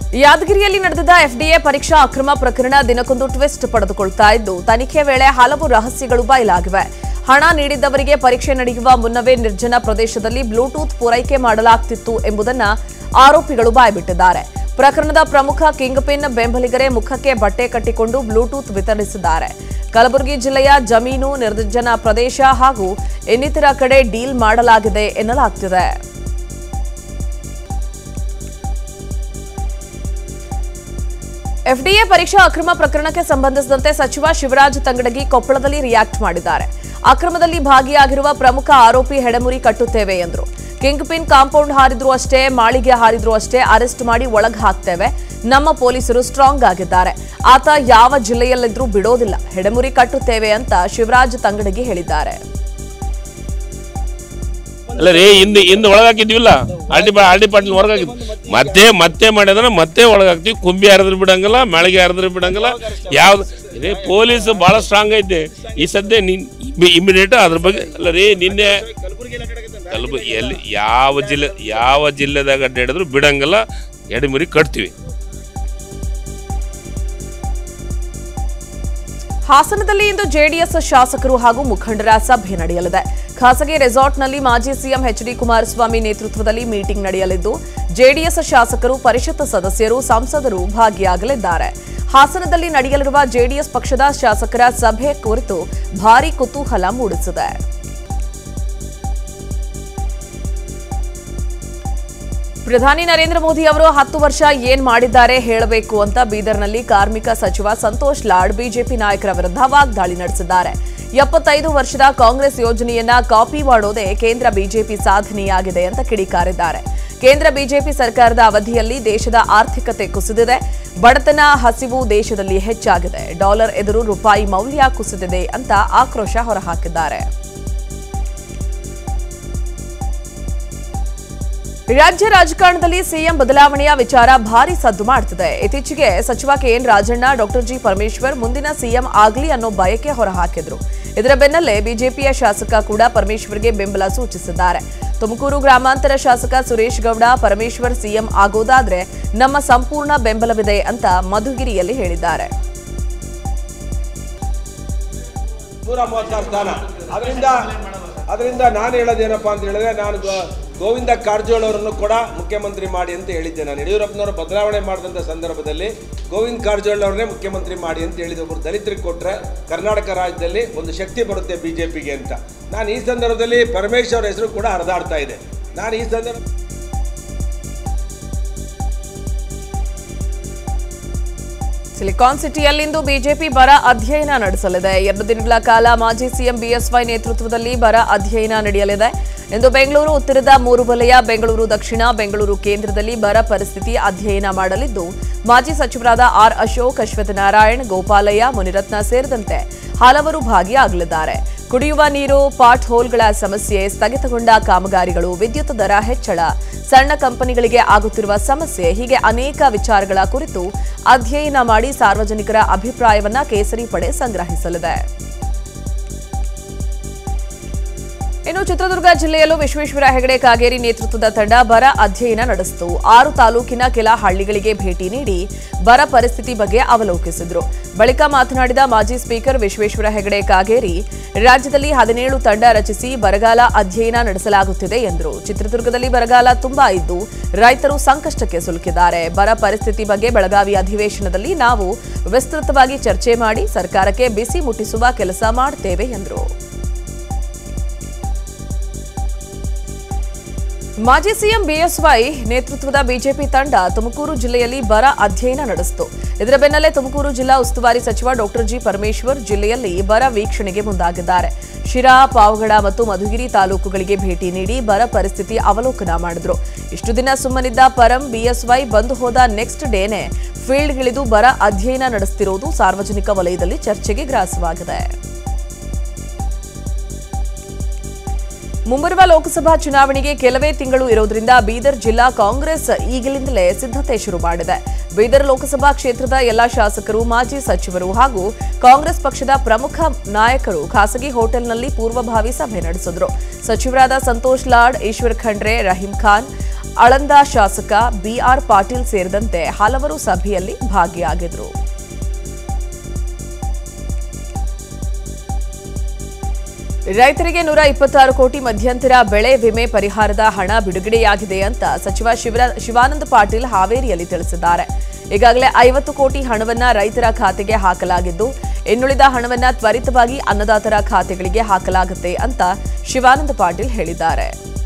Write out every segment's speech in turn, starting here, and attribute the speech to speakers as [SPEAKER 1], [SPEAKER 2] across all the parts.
[SPEAKER 1] ಯಾದಗಿರಿಯಲ್ಲಿ ನಡೆದಿದ್ದ ಎಫ್ಡಿಎ ಪರೀಕ್ಷಾ ಅಕ್ರಮ ಪ್ರಕರಣ ದಿನಕ್ಕೊಂದು ಟ್ವಿಸ್ಟ್ ಪಡೆದುಕೊಳ್ತಾ ಇದ್ದು ತನಿಖೆ ವೇಳೆ ಹಲವು ರಹಸ್ಯಗಳು ಬಯಲಾಗಿವೆ ಹಣ ನೀಡಿದ್ದವರಿಗೆ ಪರೀಕ್ಷೆ ನಡೆಯುವ ಮುನ್ನವೇ ನಿರ್ಜನ ಪ್ರದೇಶದಲ್ಲಿ ಬ್ಲೂಟೂತ್ ಪೂರೈಕೆ ಮಾಡಲಾಗ್ತಿತ್ತು ಎಂಬುದನ್ನ ಆರೋಪಿಗಳು ಬಾಯ್ಬಿಟ್ಟಿದ್ದಾರೆ ಪ್ರಕರಣದ ಪ್ರಮುಖ ಕಿಂಗ್ ಪಿನ್ ಬೆಂಬಲಿಗರೇ ಮುಖಕ್ಕೆ ಬಟ್ಟೆ ಕಟ್ಟಿಕೊಂಡು ಬ್ಲೂಟೂತ್ ವಿತರಿಸಿದ್ದಾರೆ ಕಲಬುರಗಿ ಜಿಲ್ಲೆಯ ಜಮೀನು ನಿರ್ಜನ ಪ್ರದೇಶ ಹಾಗೂ ಇನ್ನಿತರ ಕಡೆ ಡೀಲ್ ಮಾಡಲಾಗಿದೆ ಎನ್ನಲಾಗ್ತಿದೆ ಎಫ್ಡಿಎ ಪರೀಕ್ಷಾ ಅಕ್ರಮ ಪ್ರಕರಣಕ್ಕೆ ಸಂಬಂಧಿಸಿದಂತೆ ಸಚಿವ ಶಿವರಾಜ್ ತಂಗಡಗಿ ಕೊಪ್ಪಳದಲ್ಲಿ ರಿಯಾಕ್ಟ್ ಮಾಡಿದ್ದಾರೆ ಅಕ್ರಮದಲ್ಲಿ ಭಾಗಿಯಾಗಿರುವ ಪ್ರಮುಖ ಆರೋಪಿ ಹೆಡಮುರಿ ಕಟ್ಟುತ್ತೇವೆ ಎಂದರು ಕಿಂಗ್ ಪಿನ್ ಕಾಂಪೌಂಡ್ ಹಾರಿದ್ರು ಅಷ್ಟೇ ಮಾಳಿಗೆ ಹಾರಿದ್ರು ಅಷ್ಟೇ ಅರೆಸ್ಟ್ ಮಾಡಿ ಒಳಗ್ ಹಾಕ್ತೇವೆ ನಮ್ಮ ಪೊಲೀಸರು ಸ್ಟ್ರಾಂಗ್ ಆಗಿದ್ದಾರೆ ಆತ ಯಾವ ಜಿಲ್ಲೆಯಲ್ಲಿದ್ರೂ ಬಿಡೋದಿಲ್ಲ ಹೆಡಮುರಿ ಕಟ್ಟುತ್ತೇವೆ ಅಂತ ಶಿವರಾಜ್ ತಂಗಡಗಿ ಹೇಳಿದ್ದಾರೆ
[SPEAKER 2] ಅಲ್ಲ ರೀ ಹಿಂದೆ ಹಿಂದೆ ಒಳಗಾಕಿದ್ವಿಲ್ಲ ಆಲ್ಟಿ ಪಾ ಆಲ್ಟಿ ಪಾಟ್ಲ್ ಹೊರಗಾಕಿದ್ವಿ ಮತ್ತೆ ಮತ್ತೆ ಮಾಡಿದ್ರೆ ಮತ್ತೆ ಒಳಗಾಕ್ತಿವಿ ಕುಂಬಿ ಹರಿದ್ರೆ ಬಿಡಂಗಿಲ್ಲ ಮೆಳಗೆ ಹರಿದ್ರೆ ಬಿಡಂಗಿಲ್ಲ ಯಾವ್ದು ಇದೇ ಪೊಲೀಸ್ ಭಾಳ ಸ್ಟ್ರಾಂಗ್ ಐತೆ ಈ ಸದ್ಯ ನಿನ್ ಇಮಿಡಿಯೇಟ್ ಅದ್ರ ಬಗ್ಗೆ ಅಲ್ಲ ರೀ ನಿನ್ನೆ ಕಲಬು ಎಲ್ಲಿ ಯಾವ ಜಿಲ್ಲೆ ಯಾವ ಜಿಲ್ಲೆದಾಗ ಅಡ್ಡಾಡಿದ್ರು ಬಿಡಂಗಿಲ್ಲ ಎಡೆಮುರಿ ಕಟ್ತೀವಿ
[SPEAKER 1] ಹಾಸನದಲ್ಲಿ ಇಂದು ಜೆಡಿಎಸ್ ಶಾಸಕರು ಹಾಗೂ ಮುಖಂಡರ ಸಭೆ ನಡೆಯಲಿದೆ ಖಾಸಗಿ ರೆಸಾರ್ಟ್ನಲ್ಲಿ ಮಾಜಿ ಸಿಎಂ ಎಚ್ ಡಿ ಕುಮಾರಸ್ವಾಮಿ ನೇತೃತ್ವದಲ್ಲಿ ಮೀಟಿಂಗ್ ನಡೆಯಲಿದ್ದು ಜೆಡಿಎಸ್ ಶಾಸಕರು ಪರಿಷತ್ ಸದಸ್ಯರು ಸಂಸದರು ಭಾಗಿಯಾಗಲಿದ್ದಾರೆ ಹಾಸನದಲ್ಲಿ ನಡೆಯಲಿರುವ ಜೆಡಿಎಸ್ ಪಕ್ಷದ ಶಾಸಕರ ಸಭೆ ಕುರಿತು ಭಾರೀ ಕುತೂಹಲ ಮೂಡಿಸಿದೆ ಪ್ರಧಾನಿ ನರೇಂದ್ರ ಮೋದಿ ಅವರು ಹತ್ತು ವರ್ಷ ಏನ್ ಮಾಡಿದ್ದಾರೆ ಹೇಳಬೇಕು ಅಂತ ಬೀದರ್ನಲ್ಲಿ ಕಾರ್ಮಿಕ ಸಚಿವ ಸಂತೋಷ್ ಲಾಡ್ ಬಿಜೆಪಿ ನಾಯಕರ ವಿರುದ್ಧ ವಾಗ್ದಾಳಿ ನಡೆಸಿದ್ದಾರೆ ಎಪ್ಪತ್ತೈದು ವರ್ಷದ ಕಾಂಗ್ರೆಸ್ ಯೋಜನೆಯನ್ನ ಕಾಪಿ ಮಾಡೋದೇ ಕೇಂದ್ರ ಬಿಜೆಪಿ ಸಾಧನೆಯಾಗಿದೆ ಅಂತ ಕಿಡಿಕಾರಿದ್ದಾರೆ ಕೇಂದ್ರ ಬಿಜೆಪಿ ಸರ್ಕಾರದ ಅವಧಿಯಲ್ಲಿ ದೇಶದ ಆರ್ಥಿಕತೆ ಕುಸಿದಿದೆ ಬಡತನ ಹಸಿವು ದೇಶದಲ್ಲಿ ಹೆಚ್ಚಾಗಿದೆ ಡಾಲರ್ ಎದುರು ರೂಪಾಯಿ ಮೌಲ್ಯ ಕುಸಿದಿದೆ ಅಂತ ಆಕ್ರೋಶ ಹೊರಹಾಕಿದ್ದಾರೆ ರಾಜ್ಯ ರಾಜಕಾರಣದಲ್ಲಿ ಸಿಎಂ ಬದಲಾವಣೆಯ ವಿಚಾರ ಭಾರಿ ಸದ್ದು ಮಾಡ್ತಿದೆ ಇತ್ತೀಚೆಗೆ ಸಚಿವ ಕೆಎನ್ ರಾಜಣ್ಣ ಡಾಕ್ಟರ್ ಜಿ ಪರಮೇಶ್ವರ್ ಮುಂದಿನ ಸಿಎಂ ಆಗ್ಲಿ ಅನ್ನೋ ಬಯಕೆ ಹೊರಹಾಕಿದ್ರು ಇದರ ಬೆನ್ನಲ್ಲೇ ಬಿಜೆಪಿಯ ಶಾಸಕ ಕೂಡ ಪರಮೇಶ್ವರ್ಗೆ ಬೆಂಬಲ ಸೂಚಿಸಿದ್ದಾರೆ ತುಮಕೂರು ಗ್ರಾಮಾಂತರ ಶಾಸಕ ಸುರೇಶ್ ಗೌಡ ಪರಮೇಶ್ವರ್ ಸಿಎಂ ಆಗೋದಾದ್ರೆ ನಮ್ಮ ಸಂಪೂರ್ಣ ಬೆಂಬಲವಿದೆ ಅಂತ ಮಧುಗಿರಿಯಲ್ಲಿ ಹೇಳಿದ್ದಾರೆ
[SPEAKER 3] ನೂರ ಮೂವತ್ತಾರು ಸ್ಥಾನ ಅದರಿಂದ ಅದರಿಂದ ನಾನು ಹೇಳೋದೇನಪ್ಪ ಅಂತ ಹೇಳಿದ್ರೆ ನಾನು ಗೋ- ಗೋವಿಂದ ಕಾರಜೋಳ ಅವರನ್ನು ಕೂಡ ಮುಖ್ಯಮಂತ್ರಿ ಮಾಡಿ ಅಂತ ಹೇಳಿದ್ದೆ ನಾನು ಯಡಿಯೂರಪ್ಪನವರು ಬದಲಾವಣೆ ಮಾಡಿದಂಥ ಸಂದರ್ಭದಲ್ಲಿ ಗೋವಿಂದ ಕಾರಜೋಳ ಅವ್ರನ್ನೇ ಮುಖ್ಯಮಂತ್ರಿ ಮಾಡಿ ಅಂತ ಹೇಳಿದ ಒಬ್ಬರು ದಲಿತರಿಗೆ ಕೊಟ್ಟರೆ ಕರ್ನಾಟಕ ರಾಜ್ಯದಲ್ಲಿ ಒಂದು ಶಕ್ತಿ ಬರುತ್ತೆ ಬಿ ಜೆ ಪಿಗೆ ಅಂತ ನಾನು ಈ ಸಂದರ್ಭದಲ್ಲಿ ಪರಮೇಶ್ ಅವರ ಹೆಸರು ಕೂಡ ಹರಿದಾಡ್ತಾ ಇದೆ ನಾನು ಈ ಸಂದರ್ಭ
[SPEAKER 1] ಸಿಲಿಕಾನ್ ಸಿಟಿಯಲ್ಲಿಂದು ಬಿಜೆಪಿ ಬರ ಅಧ್ಯಯನ ನಡೆಸಲಿದೆ ಎರಡು ದಿನಗಳ ಕಾಲ ಮಾಜಿ ಸಿಎಂ ಬಿಎಸ್ವೈ ನೇತೃತ್ವದಲ್ಲಿ ಬರ ಅಧ್ಯಯನ ನಡೆಯಲಿದೆ ಇಂದು ಬೆಂಗಳೂರು ಉತ್ತರದ ಮೂರು ವಲಯ ಬೆಂಗಳೂರು ದಕ್ಷಿಣ ಬೆಂಗಳೂರು ಕೇಂದ್ರದಲ್ಲಿ ಬರ ಪರಿಸ್ಥಿತಿ ಅಧ್ಯಯನ ಮಾಡಲಿದ್ದು ಮಾಜಿ ಸಚಿವರಾದ ಆರ್ ಅಶೋಕ್ ಅಶ್ವಥ್ ನಾರಾಯಣ್ ಗೋಪಾಲಯ್ಯ ಮುನಿರತ್ನ ಸೇರಿದಂತೆ ಹಲವರು ಭಾಗಿಯಾಗಲಿದ್ದಾರೆ ಕುಡಿಯುವ ನೀರು ಪಾಟ್ ಹೋಲ್ಗಳ ಸಮಸ್ಯೆ ಸ್ಥಗಿತಗೊಂಡ ಕಾಮಗಾರಿಗಳು ವಿದ್ಯುತ್ ದರ ಹೆಚ್ಚಳ ಸಣ್ಣ ಕಂಪನಿಗಳಿಗೆ ಆಗುತ್ತಿರುವ ಸಮಸ್ಯೆ ಹೀಗೆ ಅನೇಕ ವಿಚಾರಗಳ ಕುರಿತು ಅಧ್ಯಯನ ಮಾಡಿ ಸಾರ್ವಜನಿಕರ ಅಭಿಪ್ರಾಯವನ್ನ ಕೇಸರಿ ಪಡೆ ಸಂಗ್ರಹಿಸಲಿದೆ ಇನ್ನು ಚಿತ್ರದುರ್ಗ ಜಿಲ್ಲೆಯಲ್ಲೂ ವಿಶ್ವೇಶ್ವರ ಹೆಗಡೆ ಕಾಗೇರಿ ನೇತೃತ್ವದ ತಂಡ ಬರ ಅಧ್ಯಯನ ನಡೆಸಿತು ಆರು ತಾಲೂಕಿನ ಕೆಲ ಹಳ್ಳಿಗಳಿಗೆ ಭೇಟಿ ನೀಡಿ ಬರ ಪರಿಸ್ಥಿತಿ ಬಗ್ಗೆ ಅವಲೋಕಿಸಿದ್ರು ಬಳಿಕ ಮಾತನಾಡಿದ ಮಾಜಿ ಸ್ಪೀಕರ್ ವಿಶ್ವೇಶ್ವರ ಹೆಗಡೆ ಕಾಗೇರಿ ರಾಜ್ಯದಲ್ಲಿ ಹದಿನೇಳು ತಂಡ ರಚಿಸಿ ಬರಗಾಲ ಅಧ್ಯಯನ ನಡೆಸಲಾಗುತ್ತಿದೆ ಎಂದರು ಚಿತ್ರದುರ್ಗದಲ್ಲಿ ಬರಗಾಲ ತುಂಬಾ ಇದ್ದು ರೈತರು ಸಂಕಷ್ಟಕ್ಕೆ ಸಿಲುಕಿದ್ದಾರೆ ಬರ ಪರಿಸ್ಥಿತಿ ಬಗ್ಗೆ ಬೆಳಗಾವಿ ಅಧಿವೇಶನದಲ್ಲಿ ನಾವು ವಿಸ್ತೃತವಾಗಿ ಚರ್ಚೆ ಮಾಡಿ ಸರ್ಕಾರಕ್ಕೆ ಬಿಸಿ ಮುಟ್ಟಿಸುವ ಕೆಲಸ ಮಾಡುತ್ತೇವೆ ಎಂದರು ಮಾಜಿ ಸಿಎಂ ಬಿಎಸ್ವೈ ನೇತೃತ್ವದ ಬಿಜೆಪಿ ತಂಡ ತುಮಕೂರು ಜಿಲ್ಲೆಯಲ್ಲಿ ಬರ ಅಧ್ಯಯನ ನಡೆಸಿತು ಇದರ ಬೆನ್ನಲ್ಲೇ ತುಮಕೂರು ಜಿಲ್ಲಾ ಉಸ್ತುವಾರಿ ಸಚಿವ ಡಾಕ್ಟರ್ ಜಿ ಪರಮೇಶ್ವರ್ ಜಿಲ್ಲೆಯಲ್ಲಿ ಬರ ವೀಕ್ಷಣೆಗೆ ಮುಂದಾಗಿದ್ದಾರೆ ಶಿರಾ ಪಾವಗಡ ಮತ್ತು ಮಧುಗಿರಿ ತಾಲೂಕುಗಳಿಗೆ ಭೇಟಿ ನೀಡಿ ಬರ ಪರಿಸ್ಥಿತಿ ಅವಲೋಕನ ಮಾಡಿದ್ರು ಇಷ್ಟು ದಿನ ಸುಮ್ಮನಿದ್ದ ಪರಂ ಬಿಎಸ್ವೈ ಬಂದು ಹೋದ ನೆಕ್ಸ್ಟ್ ಡೇನೆ ಫೀಲ್ಡ್ಗಿಳಿದು ಬರ ಅಧ್ಯಯನ ನಡೆಸುತ್ತಿರುವುದು ಸಾರ್ವಜನಿಕ ವಲಯದಲ್ಲಿ ಚರ್ಚೆಗೆ ಗ್ರಾಸವಾಗಿದೆ ಮುಂಬರುವ ಲೋಕಸಭಾ ಚುನಾವಣೆಗೆ ಕೆಲವೇ ತಿಂಗಳು ಇರೋದ್ರಿಂದ ಬೀದರ್ ಜಿಲ್ಲಾ ಕಾಂಗ್ರೆಸ್ ಈಗಲಿಂದಲೇ ಸಿದ್ಧತೆ ಶುರು ಮಾಡಿದೆ ಬೀದರ್ ಲೋಕಸಭಾ ಕ್ಷೇತ್ರದ ಎಲ್ಲಾ ಶಾಸಕರು ಮಾಜಿ ಸಚಿವರು ಹಾಗೂ ಕಾಂಗ್ರೆಸ್ ಪಕ್ಷದ ಪ್ರಮುಖ ನಾಯಕರು ಖಾಸಗಿ ಹೋಟೆಲ್ನಲ್ಲಿ ಪೂರ್ವಭಾವಿ ಸಭೆ ನಡೆಸಿದ್ರು ಸಚಿವರಾದ ಸಂತೋಷ್ ಲಾಡ್ ಈಶ್ವರ್ ಖಂಡ್ರೆ ರಹೀಂ ಖಾನ್ ಆಳಂದ ಶಾಸಕ ಬಿಆರ್ ಪಾಟೀಲ್ ಸೇರಿದಂತೆ ಹಲವರು ಸಭೆಯಲ್ಲಿ ಭಾಗಿಯಾಗಿದ್ರು ರೈತರಿಗೆ ನೂರ ಇಪ್ಪತ್ತಾರು ಕೋಟಿ ಮಧ್ಯಂತರ ಬೆಳೆ ವಿಮೆ ಪರಿಹಾರದ ಹಣ ಬಿಡುಗಡೆಯಾಗಿದೆ ಅಂತ ಸಚಿವ ಶಿವರ- ಶಿವಾನಂದ ಪಾಟೀಲ್ ಹಾವೇರಿಯಲ್ಲಿ ತಿಳಿಸಿದ್ದಾರೆ ಈಗಾಗಲೇ ಐವತ್ತು ಕೋಟಿ ಹಣವನ್ನ ರೈತರ ಖಾತೆಗೆ ಹಾಕಲಾಗಿದ್ದು ಇನ್ನುಳಿದ ಹಣವನ್ನ ತ್ವರಿತವಾಗಿ ಅನ್ನದಾತರ ಖಾತೆಗಳಿಗೆ ಹಾಕಲಾಗುತ್ತೆ ಅಂತ ಶಿವಾನಂದ ಪಾಟೀಲ್ ಹೇಳಿದ್ದಾರೆ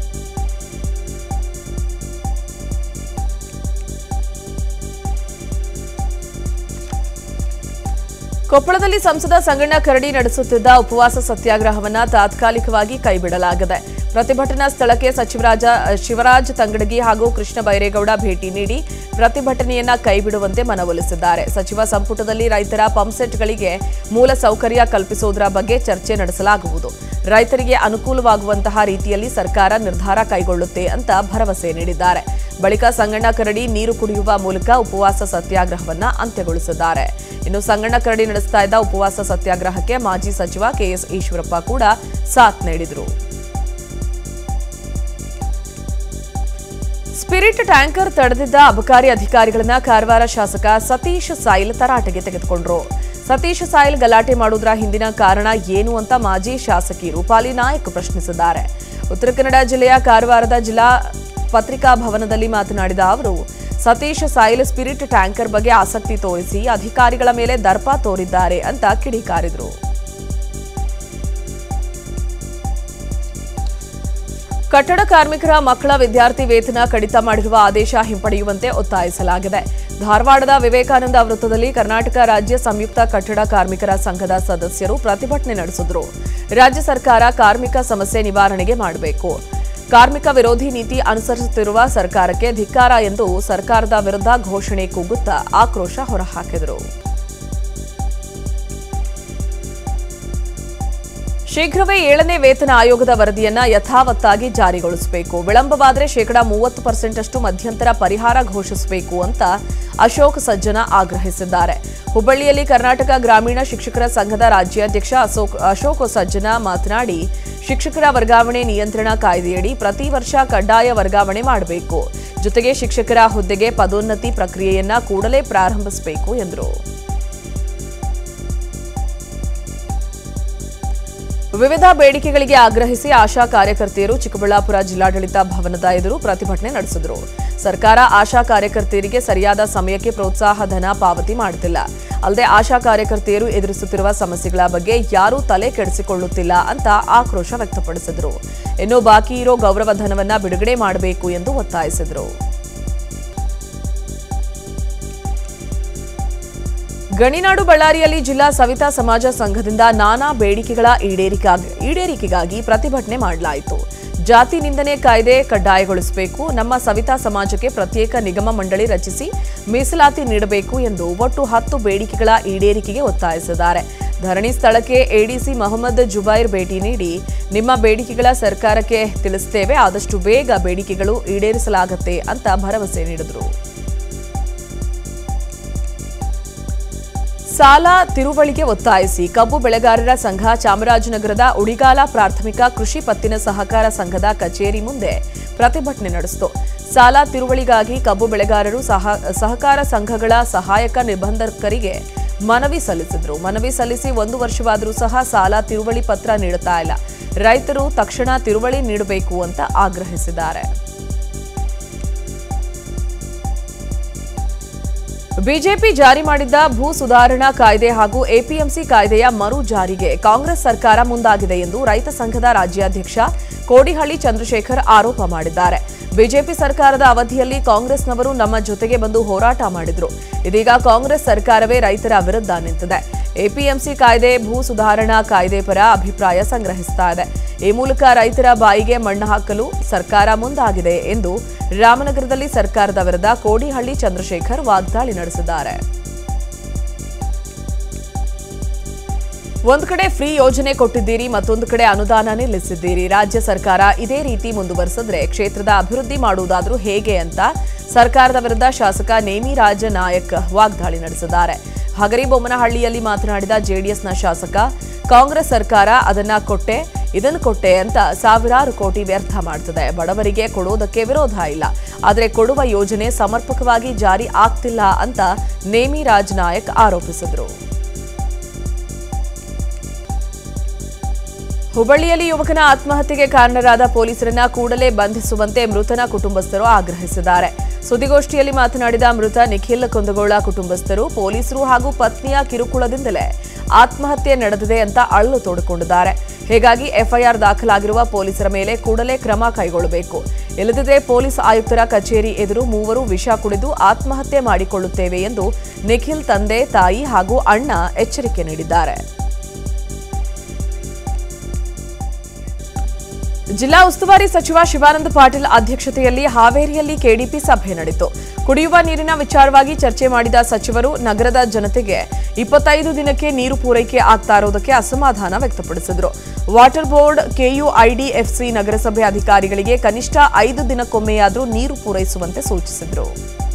[SPEAKER 1] ಕೊಪ್ಪಳದಲ್ಲಿ ಸಂಸದ ಸಂಗಣ್ಣ ಕರಡಿ ನಡೆಸುತ್ತಿದ್ದ ಉಪವಾಸ ಸತ್ಯಾಗ್ರಹವನ್ನ ತಾತ್ಕಾಲಿಕವಾಗಿ ಕೈಬಿಡಲಾಗಿದೆ ಪ್ರತಿಭಟನಾ ಸ್ಥಳಕ್ಕೆ ಸಚಿವರಾಜ ಶಿವರಾಜ್ ತಂಗಡಗಿ ಹಾಗೂ ಕೃಷ್ಣ ಬೈರೇಗೌಡ ಭೇಟಿ ನೀಡಿ ಪ್ರತಿಭಟನೆಯನ್ನ ಕೈಬಿಡುವಂತೆ ಮನವೊಲಿಸಿದ್ದಾರೆ ಸಚಿವ ಸಂಪುಟದಲ್ಲಿ ರೈತರ ಪಂಪ್ಸೆಟ್ಗಳಿಗೆ ಮೂಲ ಸೌಕರ್ಯ ಕಲ್ಪಿಸುವುದರ ಬಗ್ಗೆ ಚರ್ಚೆ ನಡೆಸಲಾಗುವುದು ರೈತರಿಗೆ ಅನುಕೂಲವಾಗುವಂತಹ ರೀತಿಯಲ್ಲಿ ಸರ್ಕಾರ ನಿರ್ಧಾರ ಕೈಗೊಳ್ಳುತ್ತೆ ಅಂತ ಭರವಸೆ ನೀಡಿದ್ದಾರೆ ಬಳಿಕ ಸಂಗಣ್ಣ ಕರಡಿ ನೀರು ಕುಡಿಯುವ ಮೂಲಕ ಉಪವಾಸ ಸತ್ಯಾಗ್ರಹವನ್ನ ಅಂತ್ಯಗೊಳಿಸಿದ್ದಾರೆ ಇನ್ನು ಸಂಗಣ್ಣ ಕರಡಿ ನಡೆಸ್ತಾ ಇದ್ದ ಉಪವಾಸ ಸತ್ಯಾಗ್ರಹಕ್ಕೆ ಮಾಜಿ ಸಚಿವ ಕೆಎಸ್ ಈಶ್ವರಪ್ಪ ಕೂಡ ಸಾಥ್ ನೀಡಿದರು ಸ್ಪಿರಿಟ್ ಟ್ಯಾಂಕರ್ ತಡೆದಿದ್ದ ಅಬಕಾರಿ ಅಧಿಕಾರಿಗಳನ್ನ ಕಾರವಾರ ಶಾಸಕ ಸತೀಶ್ ಸಾಯಿಲ್ ತರಾಟೆಗೆ ತೆಗೆದುಕೊಂಡ್ರು ಸತೀಶ್ ಸಾಯಿಲ್ ಗಲಾಟೆ ಮಾಡುವುದರ ಹಿಂದಿನ ಕಾರಣ ಏನು ಅಂತ ಮಾಜಿ ಶಾಸಕಿ ರೂಪಾಲಿ ನಾಯಕ್ ಪ್ರಶ್ನಿಸಿದ್ದಾರೆ ಉತ್ತರ ಕನ್ನಡ ಜಿಲ್ಲೆಯ ಕಾರವಾರದ ಜಿಲ್ಲಾ ಪತ್ರಿಕಾ ಭವನದಲ್ಲಿ ಮಾತನಾಡಿದ ಅವರು ಸತೀಶ್ ಸಾಯಿಲ್ ಸ್ಪಿರಿಟ್ ಟ್ಯಾಂಕರ್ ಬಗ್ಗೆ ಆಸಕ್ತಿ ತೋರಿಸಿ ಅಧಿಕಾರಿಗಳ ಮೇಲೆ ದರ್ಪ ತೋರಿದ್ದಾರೆ ಅಂತ ಕಿಡಿಕಾರಿದರು ಕಟ್ಟಡ ಕಾರ್ಮಿಕರ ಮಕ್ಕಳ ವಿದ್ಯಾರ್ಥಿ ವೇತನ ಕಡಿತ ಮಾಡಿರುವ ಆದೇಶ ಹಿಂಪಡೆಯುವಂತೆ ಒತ್ತಾಯಿಸಲಾಗಿದೆ ಧಾರವಾಡದ ವಿವೇಕಾನಂದ ವೃತ್ತದಲ್ಲಿ ಕರ್ನಾಟಕ ರಾಜ್ಯ ಸಂಯುಕ್ತ ಕಟ್ಟಡ ಕಾರ್ಮಿಕರ ಸಂಘದ ಸದಸ್ಯರು ಪ್ರತಿಭಟನೆ ನಡೆಸಿದ್ರು ರಾಜ್ಯ ಸರ್ಕಾರ ಕಾರ್ಮಿಕ ಸಮಸ್ಯೆ ನಿವಾರಣೆಗೆ ಮಾಡಬೇಕು ಕಾರ್ಮಿಕ ವಿರೋಧಿ ನೀತಿ ಅನುಸರಿಸುತ್ತಿರುವ ಸರ್ಕಾರಕ್ಕೆ ಧಿಕ್ಕಾರ ಎಂದು ಸರ್ಕಾರದ ವಿರುದ್ಧ ಘೋಷಣೆ ಕೂಗುತ್ತಾ ಆಕ್ರೋಶ ಹೊರಹಾಕಿದರು ಶೀಘ್ರವೇ ಏಳನೇ ವೇತನ ಆಯೋಗದ ವರದಿಯನ್ನ ಯಥಾವತ್ತಾಗಿ ಜಾರಿಗೊಳಿಸಬೇಕು ವಿಳಂಬವಾದರೆ ಶೇಕಡಾ ಮೂವತ್ತು ಪರ್ಸೆಂಟ್ ಅಷ್ಟು ಮಧ್ಯಂತರ ಪರಿಹಾರ ಘೋಷಿಸಬೇಕು ಅಂತ ಅಶೋಕ್ ಸಜ್ಜನ ಆಗ್ರಹಿಸಿದ್ದಾರೆ ಹುಬ್ಬಳ್ಳಿಯಲ್ಲಿ ಕರ್ನಾಟಕ ಗ್ರಾಮೀಣ ಶಿಕ್ಷಕರ ಸಂಘದ ರಾಜ್ಯಾಧ್ಯಕ್ಷ ಅಶೋಕ್ ಅಶೋಕ್ ಸಜ್ಜನ ಮಾತನಾಡಿ ಶಿಕ್ಷಕರ ವರ್ಗಾವಣೆ ನಿಯಂತ್ರಣ ಕಾಯ್ದೆಯಡಿ ಪ್ರತಿ ವರ್ಷ ಕಡ್ಡಾಯ ವರ್ಗಾವಣೆ ಮಾಡಬೇಕು ಜೊತೆಗೆ ಶಿಕ್ಷಕರ ಹುದ್ದೆಗೆ ಪದೋನ್ನತಿ ಪ್ರಕ್ರಿಯೆಯನ್ನ ಕೂಡಲೇ ಪ್ರಾರಂಭಿಸಬೇಕು ಎಂದರು ವಿವಿಧ ಬೇಡಿಕೆಗಳಿಗೆ ಆಗ್ರಹಿಸಿ ಆಶಾ ಕಾರ್ಯಕರ್ತೆಯರು ಚಿಕ್ಕಬಳ್ಳಾಪುರ ಜಿಲ್ಲಾಡಳಿತ ಭವನದ ಎದುರು ಪ್ರತಿಭಟನೆ ನಡೆಸಿದರು ಸರ್ಕಾರ ಆಶಾ ಕಾರ್ಯಕರ್ತೆಯರಿಗೆ ಸರಿಯಾದ ಸಮಯಕ್ಕೆ ಪ್ರೋತ್ಸಾಹ ಧನ ಪಾವತಿ ಮಾಡುತ್ತಿಲ್ಲ ಅಲ್ಲದೆ ಆಶಾ ಕಾರ್ಯಕರ್ತೆಯರು ಎದುರಿಸುತ್ತಿರುವ ಸಮಸ್ಯೆಗಳ ಬಗ್ಗೆ ಯಾರೂ ತಲೆ ಕೆಡಿಸಿಕೊಳ್ಳುತ್ತಿಲ್ಲ ಅಂತ ಆಕ್ರೋಶ ವ್ಯಕ್ತಪಡಿಸಿದರು ಇನ್ನು ಬಾಕಿ ಇರೋ ಗೌರವ ಧನವನ್ನ ಬಿಡುಗಡೆ ಮಾಡಬೇಕು ಎಂದು ಒತ್ತಾಯಿಸಿದರು ಗಣಿನಾಡು ಬಳ್ಳಾರಿಯಲ್ಲಿ ಜಿಲ್ಲಾ ಸವಿತಾ ಸಮಾಜ ಸಂಘದಿಂದ ನಾನಾ ಬೇಡಿಕೆಗಳ ಈಡೇರಿಕೆಗಾಗಿ ಈಡೇರಿಕೆಗಾಗಿ ಪ್ರತಿಭಟನೆ ಮಾಡಲಾಯಿತು ಜಾತಿ ನಿಂದನೆ ಕಾಯ್ದೆ ಕಡ್ಡಾಯಗೊಳಿಸಬೇಕು ನಮ್ಮ ಸವಿತಾ ಸಮಾಜಕ್ಕೆ ಪ್ರತ್ಯೇಕ ನಿಗಮ ಮಂಡಳಿ ರಚಿಸಿ ಮೀಸಲಾತಿ ನೀಡಬೇಕು ಎಂದು ಒಟ್ಟು ಹತ್ತು ಬೇಡಿಕೆಗಳ ಈಡೇರಿಕೆಗೆ ಒತ್ತಾಯಿಸಿದ್ದಾರೆ ಧರಣಿ ಸ್ಥಳಕ್ಕೆ ಎಡಿಸಿ ಮೊಹಮ್ಮದ್ ಜುಬೈರ್ ಭೇಟಿ ನೀಡಿ ನಿಮ್ಮ ಬೇಡಿಕೆಗಳ ಸರ್ಕಾರಕ್ಕೆ ತಿಳಿಸ್ತೇವೆ ಆದಷ್ಟು ಬೇಗ ಬೇಡಿಕೆಗಳು ಈಡೇರಿಸಲಾಗುತ್ತೆ ಅಂತ ಭರವಸೆ ನೀಡಿದರು ಸಾಲ ತಿರುವಳಿಗೆ ಒತ್ತಾಯಿಸಿ ಕಬ್ಬು ಬೆಳೆಗಾರರ ಸಂಘ ಚಾಮರಾಜನಗರದ ಉಡಿಗಾಲ ಪ್ರಾಥಮಿಕ ಕೃಷಿ ಪತ್ತಿನ ಸಹಕಾರ ಸಂಘದ ಕಚೇರಿ ಮುಂದೆ ಪ್ರತಿಭಟನೆ ನಡೆಸಿತು ಸಾಲ ತಿರುವಳಿಗಾಗಿ ಕಬ್ಬು ಬೆಳೆಗಾರರು ಸಹ ಸಹಕಾರ ಸಂಘಗಳ ಸಹಾಯಕ ನಿಬಂಧಕರಿಗೆ ಮನವಿ ಸಲ್ಲಿಸಿದ್ರು ಮನವಿ ಸಲ್ಲಿಸಿ ಒಂದು ವರ್ಷವಾದರೂ ಸಹ ಸಾಲ ತಿರುವಳಿ ಪತ್ರ ನೀಡುತ್ತಾ ಇಲ್ಲ ರೈತರು ತಕ್ಷಣ ತಿರುವಳಿ ನೀಡಬೇಕು ಅಂತ ಆಗ್ರಹಿಸಿದ್ದಾರೆ ಬಿಜೆಪಿ ಜಾರಿ ಮಾಡಿದ್ದ ಭೂ ಸುಧಾರಣಾ ಕಾಯ್ದೆ ಹಾಗೂ ಎಪಿಎಂಸಿ ಕಾಯ್ದೆಯ ಮರು ಜಾರಿಗೆ ಕಾಂಗ್ರೆಸ್ ಸರ್ಕಾರ ಮುಂದಾಗಿದೆ ಎಂದು ರೈತ ಸಂಘದ ರಾಜ್ಯಾಧ್ಯಕ್ಷ ಕೋಡಿಹಳ್ಳಿ ಚಂದ್ರಶೇಖರ್ ಆರೋಪ ಮಾಡಿದ್ದಾರೆ ಬಿಜೆಪಿ ಸರ್ಕಾರದ ಅವಧಿಯಲ್ಲಿ ಕಾಂಗ್ರೆಸ್ನವರು ನಮ್ಮ ಜೊತೆಗೆ ಬಂದು ಹೋರಾಟ ಮಾಡಿದ್ರು ಇದೀಗ ಕಾಂಗ್ರೆಸ್ ಸರ್ಕಾರವೇ ರೈತರ ವಿರುದ್ಧ ನಿಂತಿದೆ ಎಪಿಎಂಸಿ ಕಾಯ್ದೆ ಭೂ ಸುಧಾರಣಾ ಕಾಯ್ದೆ ಪರ ಅಭಿಪ್ರಾಯ ಸಂಗ್ರಹಿಸ್ತಾ ಇದೆ ಈ ಮೂಲಕ ರೈತರ ಬಾಯಿಗೆ ಮಣ್ಣು ಹಾಕಲು ಸರ್ಕಾರ ಮುಂದಾಗಿದೆ ಎಂದು ರಾಮನಗರದಲ್ಲಿ ಸರ್ಕಾರದ ವಿರುದ್ಧ ಕೋಡಿಹಳ್ಳಿ ಚಂದ್ರಶೇಖರ್ ವಾಗ್ದಾಳಿ ನಡೆಸಿದ್ದಾರೆ ಒಂದು ಕಡೆ ಫ್ರೀ ಯೋಜನೆ ಕೊಟ್ಟಿದ್ದೀರಿ ಮತ್ತೊಂದು ಕಡೆ ಅನುದಾನ ನಿಲ್ಲಿಸಿದ್ದೀರಿ ರಾಜ್ಯ ಸರ್ಕಾರ ಇದೇ ರೀತಿ ಮುಂದುವರೆಸಿದ್ರೆ ಕ್ಷೇತ್ರದ ಅಭಿವೃದ್ಧಿ ಮಾಡುವುದಾದ್ರೂ ಹೇಗೆ ಅಂತ ಸರ್ಕಾರದ ವಿರುದ್ಧ ಶಾಸಕ ನೇಮಿರಾಜ ನಾಯಕ್ ವಾಗ್ದಾಳಿ ನಡೆಸಿದ್ದಾರೆ ಹಗರಿಬೊಮ್ಮನಹಳ್ಳಿಯಲ್ಲಿ ಮಾತನಾಡಿದ ಜೆಡಿಎಸ್ನ ಶಾಸಕ ಕಾಂಗ್ರೆಸ್ ಸರ್ಕಾರ ಅದನ್ನ ಕೊಟ್ಟೆ ಇದನ್ನು ಕೊಟ್ಟೆ ಅಂತ ಸಾವಿರಾರು ಕೋಟಿ ವ್ಯರ್ಥ ಮಾಡ್ತದೆ ಬಡವರಿಗೆ ಕೊಡೋದಕ್ಕೆ ವಿರೋಧ ಇಲ್ಲ ಆದರೆ ಕೊಡುವ ಯೋಜನೆ ಸಮರ್ಪಕವಾಗಿ ಜಾರಿ ಆಗ್ತಿಲ್ಲ ಅಂತ ನೇಮಿ ರಾಜ್ ನಾಯಕ್ ಆರೋಪಿಸಿದರು ಹುಬ್ಬಳ್ಳಿಯಲ್ಲಿ ಯುವಕನ ಆತ್ಮಹತ್ಯೆಗೆ ಕಾರಣರಾದ ಪೊಲೀಸರನ್ನ ಕೂಡಲೇ ಬಂಧಿಸುವಂತೆ ಮೃತನ ಕುಟುಂಬಸ್ಥರು ಆಗ್ರಹಿಸಿದ್ದಾರೆ ಸುದ್ದಿಗೋಷ್ಠಿಯಲ್ಲಿ ಮಾತನಾಡಿದ ಮೃತ ನಿಖಿಲ್ ಕುಂದಗೋಳ ಕುಟುಂಬಸ್ಥರು ಪೊಲೀಸರು ಹಾಗೂ ಪತ್ನಿಯ ಕಿರುಕುಳದಿಂದಲೇ ಆತ್ಮಹತ್ಯೆ ನಡೆದಿದೆ ಅಂತ ಅಳ್ಳು ತೋಡಿಕೊಂಡಿದ್ದಾರೆ ಹೀಗಾಗಿ ಎಫ್ಐಆರ್ ದಾಖಲಾಗಿರುವ ಪೊಲೀಸರ ಮೇಲೆ ಕೂಡಲೇ ಕ್ರಮ ಕೈಗೊಳ್ಳಬೇಕು ಇಲ್ಲದಿದ್ದರೆ ಪೊಲೀಸ್ ಆಯುಕ್ತರ ಕಚೇರಿ ಎದುರು ಮೂವರು ವಿಷ ಕುಡಿದು ಆತ್ಮಹತ್ಯೆ ಮಾಡಿಕೊಳ್ಳುತ್ತೇವೆ ಎಂದು ನಿಖಿಲ್ ತಂದೆ ತಾಯಿ ಹಾಗೂ ಅಣ್ಣ ಎಚ್ಚರಿಕೆ ನೀಡಿದ್ದಾರೆ ಜಿಲ್ಲಾ ಉಸ್ತುವಾರಿ ಸಚಿವ ಶಿವಾನಂದ ಪಾಟೀಲ್ ಅಧ್ಯಕ್ಷತೆಯಲ್ಲಿ ಹಾವೇರಿಯಲ್ಲಿ ಕೆಡಿಪಿ ಸಭೆ ನಡೆಯಿತು ಕುಡಿಯುವ ನೀರಿನ ವಿಚಾರವಾಗಿ ಚರ್ಚೆ ಮಾಡಿದ ಸಚಿವರು ನಗರದ ಜನತೆಗೆ ಇಪ್ಪತ್ತೈದು ದಿನಕ್ಕೆ ನೀರು ಪೂರೈಕೆ ಆಗ್ತಾ ಇರೋದಕ್ಕೆ ಅಸಮಾಧಾನ ವ್ಯಕ್ತಪಡಿಸಿದರು ವಾಟರ್ ಬೋರ್ಡ್ ಕೆಯುಐಡಿಎಫ್ಸಿ ನಗರಸಭೆ ಅಧಿಕಾರಿಗಳಿಗೆ ಕನಿಷ್ಠ ಐದು ದಿನಕ್ಕೊಮ್ಮೆಯಾದರೂ ನೀರು ಪೂರೈಸುವಂತೆ ಸೂಚಿಸಿದರು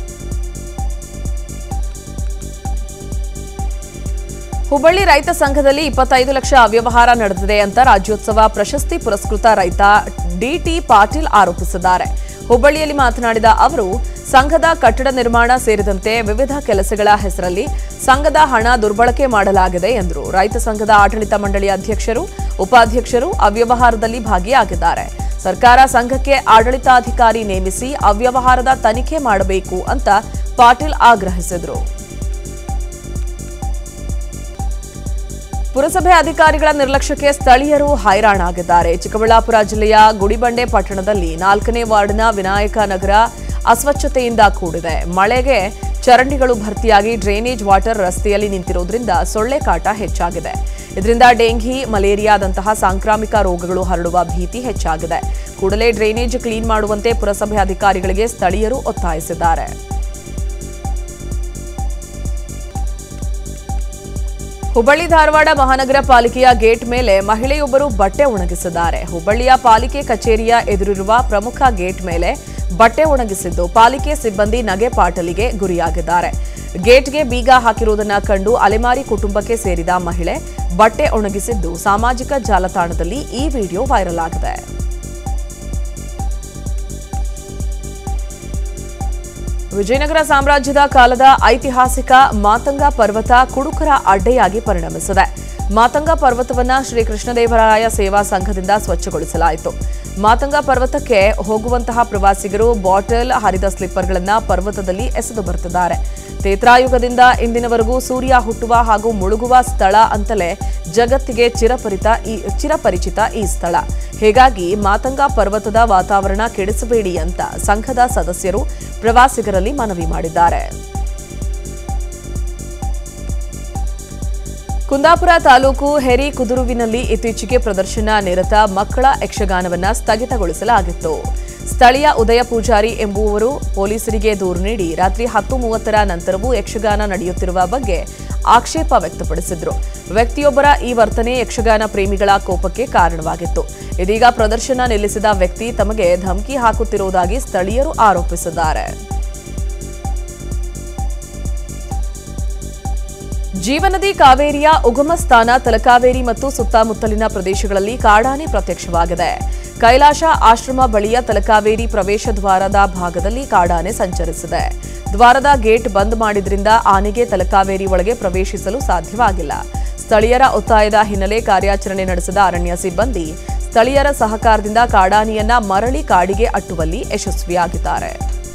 [SPEAKER 1] ಹುಬ್ಬಳ್ಳಿ ರೈತ ಸಂಘದಲ್ಲಿ ಇಪ್ಪತ್ತೈದು ಲಕ್ಷ ಅವ್ಯವಹಾರ ನಡೆದಿದೆ ಅಂತ ರಾಜ್ಯೋತ್ಸವ ಪ್ರಶಸ್ತಿ ಪುರಸ್ಕೃತ ರೈತ ಡಿಟಿ ಪಾಟೀಲ್ ಆರೋಪಿಸಿದ್ದಾರೆ ಹುಬ್ಬಳ್ಳಿಯಲ್ಲಿ ಮಾತನಾಡಿದ ಅವರು ಸಂಘದ ಕಟ್ಟಡ ನಿರ್ಮಾಣ ಸೇರಿದಂತೆ ವಿವಿಧ ಕೆಲಸಗಳ ಹೆಸರಲ್ಲಿ ಸಂಘದ ಹಣ ದುರ್ಬಳಕೆ ಮಾಡಲಾಗಿದೆ ಎಂದರು ರೈತ ಸಂಘದ ಆಡಳಿತ ಮಂಡಳಿ ಅಧ್ಯಕ್ಷರು ಉಪಾಧ್ಯಕ್ಷರು ಅವ್ಯವಹಾರದಲ್ಲಿ ಭಾಗಿಯಾಗಿದ್ದಾರೆ ಸರ್ಕಾರ ಸಂಘಕ್ಕೆ ಆಡಳಿತಾಧಿಕಾರಿ ನೇಮಿಸಿ ಅವ್ಯವಹಾರದ ತನಿಖೆ ಮಾಡಬೇಕು ಅಂತ ಪಾಟೀಲ್ ಆಗ್ರಹಿಸಿದರು ಪುರಸಭೆ ಅಧಿಕಾರಿಗಳ ನಿರ್ಲಕ್ಷ್ಯಕ್ಕೆ ಸ್ಥಳೀಯರು ಹೈರಾಣಾಗಿದ್ದಾರೆ ಚಿಕ್ಕಬಳ್ಳಾಪುರ ಜಿಲ್ಲೆಯ ಗುಡಿಬಂಡೆ ಪಟ್ಟಣದಲ್ಲಿ ನಾಲ್ಕನೇ ವಾರ್ಡ್ನ ವಿನಾಯಕ ನಗರ ಅಸ್ವಚ್ಛತೆಯಿಂದ ಕೂಡಿದೆ ಮಳೆಗೆ ಚರಂಡಿಗಳು ಭರ್ತಿಯಾಗಿ ಡ್ರೈನೇಜ್ ವಾಟರ್ ರಸ್ತೆಯಲ್ಲಿ ನಿಂತಿರುವುದರಿಂದ ಸೊಳ್ಳೆ ಕಾಟ ಹೆಚ್ಚಾಗಿದೆ ಇದರಿಂದ ಡೆಂಘಿ ಮಲೇರಿಯಾದಂತಹ ಸಾಂಕ್ರಾಮಿಕ ರೋಗಗಳು ಹರಡುವ ಭೀತಿ ಹೆಚ್ಚಾಗಿದೆ ಕೂಡಲೇ ಡ್ರೈನೇಜ್ ಕ್ಲೀನ್ ಮಾಡುವಂತೆ ಪುರಸಭೆ ಅಧಿಕಾರಿಗಳಿಗೆ ಸ್ಥಳೀಯರು ಒತ್ತಾಯಿಸಿದ್ದಾರೆ ಹುಬ್ಬಳ್ಳಿ ಧಾರವಾಡ ಮಹಾನಗರ ಪಾಲಿಕೆಯ ಗೇಟ್ ಮೇಲೆ ಮಹಿಳೆಯೊಬ್ಬರು ಬಟ್ಟೆ ಒಣಗಿಸಿದ್ದಾರೆ ಹುಬ್ಬಳ್ಳಿಯ ಪಾಲಿಕೆ ಕಚೇರಿಯ ಎದುರಿರುವ ಪ್ರಮುಖ ಗೇಟ್ ಮೇಲೆ ಬಟ್ಟೆ ಒಣಗಿಸಿದ್ದು ಪಾಲಿಕೆ ಸಿಬ್ಬಂದಿ ನಗೆ ಪಾಟಲಿಗೆ ಗುರಿಯಾಗಿದ್ದಾರೆ ಗೇಟ್ಗೆ ಬೀಗ ಹಾಕಿರುವುದನ್ನ ಕಂಡು ಅಲೆಮಾರಿ ಕುಟುಂಬಕ್ಕೆ ಸೇರಿದ ಮಹಿಳೆ ಬಟ್ಟೆ ಒಣಗಿಸಿದ್ದು ಸಾಮಾಜಿಕ ಜಾಲತಾಣದಲ್ಲಿ ಈ ವಿಡಿಯೋ ವೈರಲ್ ಆಗಿದೆ ವಿಜಯನಗರ ಸಾಮ್ರಾಜ್ಯದ ಕಾಲದ ಐತಿಹಾಸಿಕ ಮಾತಂಗ ಪರ್ವತ ಕುಡುಕರ ಅಡ್ಡೆಯಾಗಿ ಪರಿಣಮಿಸಿದೆ ಮಾತಂಗ ಪರ್ವತವನ್ನ ಶ್ರೀ ಕೃಷ್ಣದೇವರಾಯ ಸೇವಾ ಸಂಘದಿಂದ ಸ್ವಚ್ಛಗೊಳಿಸಲಾಯಿತು ಮಾತಂಗ ಪರ್ವತಕ್ಕೆ ಹೋಗುವಂತಹ ಪ್ರವಾಸಿಗರು ಬಾಟಲ್ ಹರಿದ ಸ್ಲಿಪ್ಪರ್ಗಳನ್ನ ಪರ್ವತದಲ್ಲಿ ಎಸೆದು ಬರುತ್ತಿದ್ದಾರೆ ತೇತ್ರಾಯುಗದಿಂದ ಇಂದಿನವರೆಗೂ ಸೂರ್ಯ ಹುಟ್ಟುವ ಹಾಗೂ ಮುಳುಗುವ ಸ್ಥಳ ಅಂತಲೇ ಜಗತ್ತಿಗೆ ಚಿರಪರಿತ ಈ ಚಿರಪರಿಚಿತ ಈ ಸ್ಥಳ ಹೀಗಾಗಿ ಮಾತಂಗ ಪರ್ವತದ ವಾತಾವರಣ ಕೆಡಿಸಬೇಡಿ ಅಂತ ಸಂಘದ ಸದಸ್ಯರು ಪ್ರವಾಸಿಗರಲ್ಲಿ ಮನವಿ ಮಾಡಿದ್ದಾರೆ ಕುಂದಾಪುರ ತಾಲೂಕು ಹೆರಿ ಕುದುರುವಿನಲ್ಲಿ ಇತ್ತೀಚೆಗೆ ಪ್ರದರ್ಶನ ನಿರತ ಮಕ್ಕಳ ಯಕ್ಷಗಾನವನ್ನ ಸ್ಥಗಿತಗೊಳಿಸಲಾಗಿತ್ತು ಸ್ಥಳೀಯ ಉದಯ ಪೂಜಾರಿ ಎಂಬುವವರು ಪೊಲೀಸರಿಗೆ ದೂರು ನೀಡಿ ರಾತ್ರಿ ಹತ್ತು ಮೂವತ್ತರ ನಂತರವೂ ಯಕ್ಷಗಾನ ನಡೆಯುತ್ತಿರುವ ಬಗ್ಗೆ ಆಕ್ಷೇಪ ವ್ಯಕ್ತಪಡಿಸಿದ್ರು ವ್ಯಕ್ತಿಯೊಬ್ಬರ ಈ ವರ್ತನೆ ಯಕ್ಷಗಾನ ಪ್ರೇಮಿಗಳ ಕೋಪಕ್ಕೆ ಕಾರಣವಾಗಿತ್ತು ಇದೀಗ ಪ್ರದರ್ಶನ ನಿಲ್ಲಿಸಿದ ವ್ಯಕ್ತಿ ತಮಗೆ ಧಮಕಿ ಹಾಕುತ್ತಿರುವುದಾಗಿ ಸ್ಥಳೀಯರು ಆರೋಪಿಸಿದ್ದಾರೆ ಜೀವನದಿ ಕಾವೇರಿಯ ಉಗಮ ಸ್ಥಾನ ತಲಕಾವೇರಿ ಮತ್ತು ಸುತ್ತಮುತ್ತಲಿನ ಪ್ರದೇಶಗಳಲ್ಲಿ ಕಾಡಾನೆ ಪ್ರತ್ಯಕ್ಷವಾಗಿದೆ ಕೈಲಾಶ ಆಶ್ರಮ ಬಳಿಯ ತಲಕಾವೇರಿ ಪ್ರವೇಶ ದ್ವಾರದ ಭಾಗದಲ್ಲಿ ಕಾಡಾನೆ ಸಂಚರಿಸಿದೆ ದ್ವಾರದ ಗೇಟ್ ಬಂದ್ ಮಾಡಿದ್ರಿಂದ ಆನೆಗೆ ತಲಕಾವೇರಿ ಒಳಗೆ ಪ್ರವೇಶಿಸಲು ಸಾಧ್ಯವಾಗಿಲ್ಲ ಸ್ಥಳೀಯರ ಒತ್ತಾಯದ ಹಿನ್ನೆಲೆ ಕಾರ್ಯಾಚರಣೆ ನಡೆಸಿದ ಅರಣ್ಯ ಸಿಬ್ಬಂದಿ ಸ್ಥಳೀಯರ ಸಹಕಾರದಿಂದ ಕಾಡಾನೆಯನ್ನ ಮರಳಿ ಕಾಡಿಗೆ ಅಟ್ಟುವಲ್ಲಿ ಯಶಸ್ವಿಯಾಗಿದ್ದಾರೆ